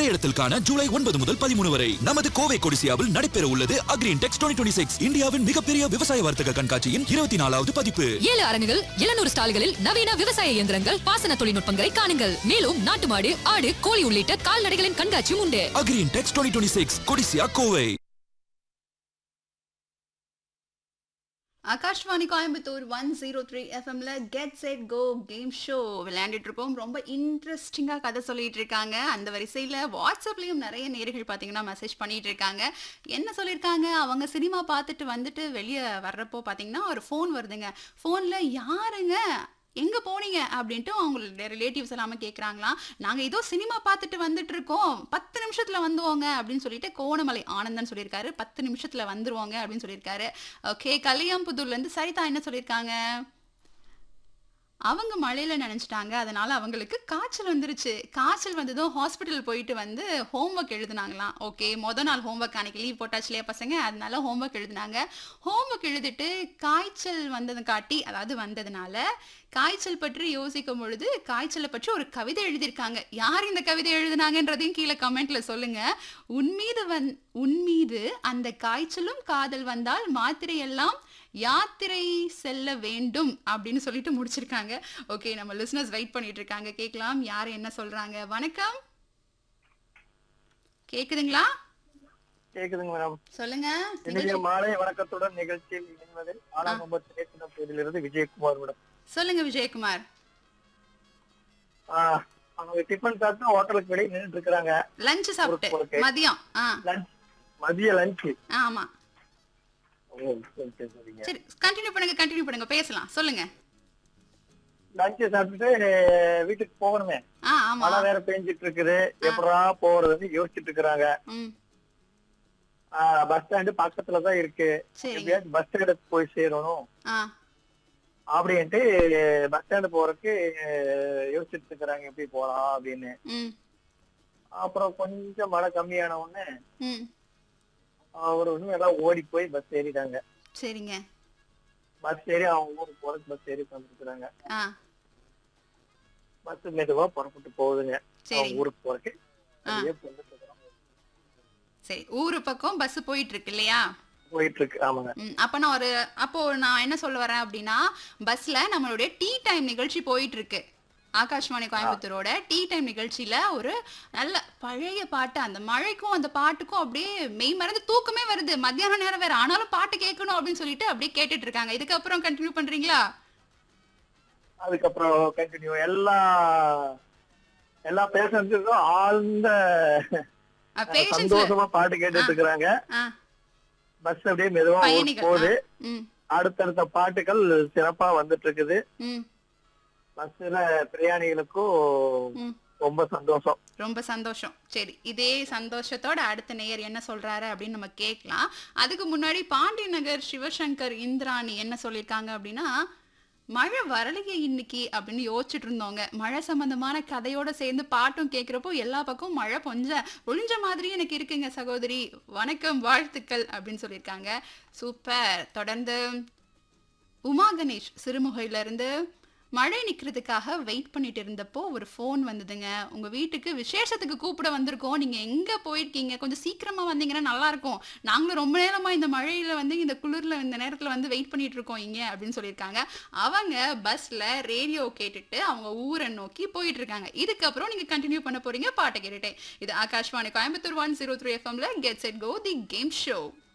ஒரே இடத்தில் காண ஜூலை ஒன்பது முதல் பதிமூணு வரை நமது கோவை கொடிசியாவில் நடைபெற உள்ளது அக்ரீன் டெக்ஸ் டுவெண்ட்டி சிக்ஸ் இந்தியாவின் மிகப்பெரிய விவசாய வர்த்தக கண்காட்சியின் இருபத்தி நாலாவது பதிப்பு ஏழு அரங்குகள் எழுநூறு ஸ்டால்களில் நவீன விவசாய இயந்திரங்கள் பாசன தொழில்நுட்பங்களை காணுங்கள் மேலும் நாட்டு மாடு ஆடு கோழி உள்ளிட்ட கால்நடைகளின் கண்காட்சியும் உண்டு Agrintex twenty six Codissia Kovai Akashvani Coimbatore one zero three எஃப்எம்ல get set go game show விளையாண்டுட்டு இருக்கோம் ரொம்ப இன்ட்ரெஸ்டிங்காக கதை சொல்லிட்டு இருக்காங்க அந்த வரிசையில் வாட்ஸ்அப்லேயும் நிறைய நேர்கள் பார்த்தீங்கன்னா மெசேஜ் பண்ணிட்டு இருக்காங்க என்ன சொல்லியிருக்காங்க அவங்க சினிமா பார்த்துட்டு வந்துட்டு வெளியே வர்றப்போ பார்த்தீங்கன்னா ஒரு ஃபோன் வருதுங்க ஃபோனில் யாருங்க எங்கே போனீங்க அப்படின்ட்டு அவங்களுடைய ரிலேட்டிவ்ஸ் எல்லாமே கேட்குறாங்களாம் நாங்கள் ஏதோ சினிமா பார்த்துட்டு வந்துட்டு இருக்கோம் பத்து நிமிஷத்தில் வந்துவோங்க அப்படின்னு சொல்லிட்டு கோணமலை ஆனந்தன் சொல்லியிருக்காரு பத்து நிமிஷத்தில் வந்துருவாங்க அப்படின்னு சொல்லியிருக்காரு ஓகே கலியாம்புதூர்லேருந்து சரிதா என்ன சொல்லியிருக்காங்க அவங்க மழையில நினைச்சிட்டாங்க அதனால அவங்களுக்கு காய்ச்சல் வந்துருச்சு காய்ச்சல் வந்ததும் ஹாஸ்பிட்டல் போயிட்டு வந்து ஹோம்ஒர்க் எழுதுனாங்களாம் ஓகே மொதல் நாள் ஹோம்ஒர்க் அன்னைக்கு லீவ் போட்டாச்சு இல்லையா பசங்க அதனால ஹோம்ஒர்க் எழுதுனாங்க ஹோம்ஒர்க் எழுதிட்டு காய்ச்சல் வந்தது காட்டி அதாவது வந்ததுனால காய்ச்சல் பற்றி யோசிக்கும் பொழுது காய்ச்சலை பற்றி ஒரு கவிதை எழுதியிருக்காங்க யார் இந்த கவிதை எழுதுனாங்கன்றதையும் கீழே கமெண்ட்ல சொல்லுங்க உன்மீது வந் உன்மீது அந்த காய்ச்சலும் காதல் வந்தால் மாத்திரை எல்லாம் யாத்திரை செல்ல வேண்டும் அப்படின்னு சொல்லிட்டு முடிச்சிருக்காங்க ஓகே நம்ம லிசனர்ஸ் வெயிட் பண்ணிட்டு இருக்காங்க கேட்கலாம் யார் என்ன சொல்றாங்க வணக்கம் கேக்குதுங்களா கேக்குதுங்க மேடம் சொல்லுங்க இன்றைய மாலை வணக்கத்துடன் நிகழ்ச்சியில் இணைவதில் ஆலாங்கம்பர் திரைப்படத்திலிருந்து விஜயகுமார் மேடம் சொல்லுங்க விஜயகுமார் ஆஹ் அவங்க டிஃபன் சாப்பிட்டு ஹோட்டலுக்கு வெளியே நின்றுட்டு இருக்கிறாங்க லஞ்ச் சாப்பிட்டு okay. மதியம் ஆ லஞ்ச் மதிய லஞ்ச் ஆ, ஆமா சரி சரி சரிங்க சரி கண்டினியூ பண்ணுங்க கண்டினியூ பண்ணுங்க பேசலாம் சொல்லுங்க லஞ்ச் சாப்பிட்டுட்டு வீட்டுக்கு போகணுமே ஆ ஆமா மழை வேற பெஞ்சிட்டு இருக்குது எப்படா போறதுன்னு யோசிச்சுட்டு இருக்கிறாங்க ம் பஸ் ஸ்டாண்டு பக்கத்துல தான் இருக்கு சரிங்க எப்படியாச்சும் பஸ் ஸ்டாண்டுக்கு போய் சேரணும் ஆ அப்படின்ட்டு பஸ் ஸ்டாண்டு போறதுக்கு யோசிச்சுட்டு இருக்கிறாங்க எப்படி போலாம் அப்படின்னு ம் அப்புறம் கொஞ்சம் மழை கம்மியான உடனே ம் அவர் வந்து எல்லாம் ஓடி போய் பஸ் ஏறிட்டாங்க சரிங்க பஸ் ஏறி அவங்க ஊருக்கு போறதுக்கு பஸ் ஏறி வந்துருக்குறாங்க ஆ பஸ் மெதுவா புறப்பட்டு போகுதுங்க சரி அவங்க ஊருக்கு போறதுக்கு ஆ. அப்படியே வந்துட்டு இருக்கிறோம். சரி ஊரு பக்கம் பஸ் போயிட்டு இருக்கு இல்லையா போயிட்டு இருக்கு ஆமாங்க ம், அப்ப நான் ஒரு அப்போ நான் என்ன சொல்ல வரேன் அப்படின்னா பஸ்ல நம்மளுடைய டீ டைம் நிகழ்ச்சி போயிட்டு இருக்கு ஆகாஷ்வாணி கோயம்புத்தூரோட டீ டைம் நிகழ்ச்சியில ஒரு நல்ல பழைய பாட்டு அந்த மழைக்கும் அந்த பாட்டுக்கும் அப்படியே மெய் மறந்து தூக்கமே வருது மத்தியான நேரம் வேற ஆனாலும் பாட்டு கேட்கணும் அப்படின்னு சொல்லிட்டு அப்படியே கேட்டுட்டு இருக்காங்க இதுக்கப்புறம் கண்டினியூ பண்றீங்களா அதுக்கப்புறம் கண்டினியூ எல்லா எல்லா பேசஞ்சரும் ஆழ்ந்த பேஷன்ஸ்ல சந்தோஷமா பாட்டு கேட்டுட்டு இருக்கிறாங்க பஸ் அப்படியே மெதுவா ஊருக்கு பயணிகள் போகுது ஆ, ம் அடுத்தடுத்த பாட்டுகள் சிறப்பா வந்துட்டு இருக்குது ம் பஸ்ல பிரயாணிகளுக்கும் ம் ரொம்ப சந்தோஷம் ரொம்ப சந்தோஷம் சரி இதே சந்தோஷத்தோட அடுத்த நேயர் என்ன சொல்றாரு அப்படின்னு நம்ம கேட்கலாம் அதுக்கு முன்னாடி பாண்டி நகர் சிவசங்கர் இந்திராணி என்ன சொல்லியிருக்காங்க அப்படின்னா மழை வரலையே இன்னைக்கு அப்படின்னு யோசிச்சுட்டு இருந்தோங்க மழை சம்பந்தமான கதையோட சேர்ந்து பாட்டும் கேட்குறப்போ எல்லா பக்கமும் மழை பொஞ்ச ஒழிஞ்ச மாதிரி எனக்கு இருக்குங்க சகோதரி வணக்கம் வாழ்த்துக்கள் அப்படின்னு சொல்லியிருக்காங்க சூப்பர் தொடர்ந்து உமா கணேஷ் சிறுமுகையில இருந்து மழை நிக்கிறதுக்காக வெயிட் பண்ணிட்டு இருந்தப்போ ஒரு ஃபோன் வந்ததுங்க உங்க வீட்டுக்கு விசேஷத்துக்கு கூப்பிட வந்திருக்கோம் நீங்க எங்க போயிருக்கீங்க கொஞ்சம் சீக்கிரமா வந்தீங்கன்னா நல்லா இருக்கும் நாங்களும் ரொம்ப நேரமா இந்த மழையில வந்து இந்த குளிர்ல இந்த நேரத்துல வந்து வெயிட் பண்ணிட்டு இருக்கோம் இங்க அப்படின்னு சொல்லியிருக்காங்க அவங்க பஸ்ல ரேடியோ கேட்டுட்டு அவங்க ஊரை நோக்கி போயிட்டு இருக்காங்க இதுக்கப்புறம் நீங்க கண்டினியூ பண்ண போறீங்க பாட்டை கேட்டுட்டேன் இது Akashvani Coimbatore one zero three எஃப்எம்ல get set go the game show